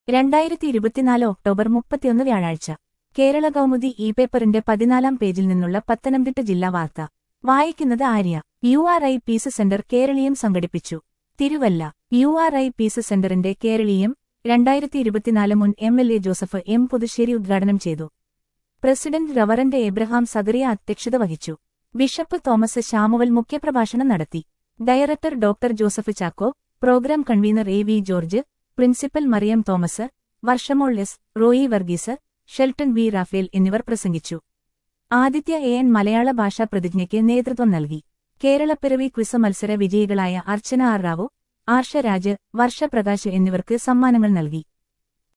രണ്ടായിരത്തി ഇരുപത്തിനാല് ഒക്ടോബർ മുപ്പത്തിയൊന്ന് വ്യാഴാഴ്ച കേരള കൗമുദി ഇ പേപ്പറിന്റെ പതിനാലാം പേജിൽ നിന്നുള്ള പത്തനംതിട്ട ജില്ലാ വാർത്ത വായിക്കുന്നത് Arya U R I peace centre Keraleeyam സംഘടിപ്പിച്ചു Thiruvalla U R I peace സെന്ററിന്റെ കേരളീയം രണ്ടായിരത്തി ഇരുപത്തിനാല് മുൻ M L A Joseph M Puthussery ഉദ്ഘാടനം ചെയ്തു പ്രസിഡന്റ് റവറന്റ് എബ്രഹാം സദറിയ അധ്യക്ഷത വഹിച്ചു ബിഷപ്പ് തോമസ് ശാമുവൽ മുഖ്യപ്രഭാഷണം നടത്തി director doctor Joseph Chacko programme convener A V George principal Mariyam Thomas Varshamol S Roy Varghese Shelton V Raphael എന്നിവർ പ്രസംഗിച്ചു ആദിത്യ എ എൻ മലയാള ഭാഷാ പ്രതിജ്ഞയ്ക്ക് നേതൃത്വം നൽകി കേരളപ്പിറവി ക്വിസ് മത്സര വിജയികളായ അർച്ചന ആർ റാവു ആർഷ രാജ് വർഷ പ്രകാശ് എന്നിവർക്ക് സമ്മാനങ്ങൾ നൽകി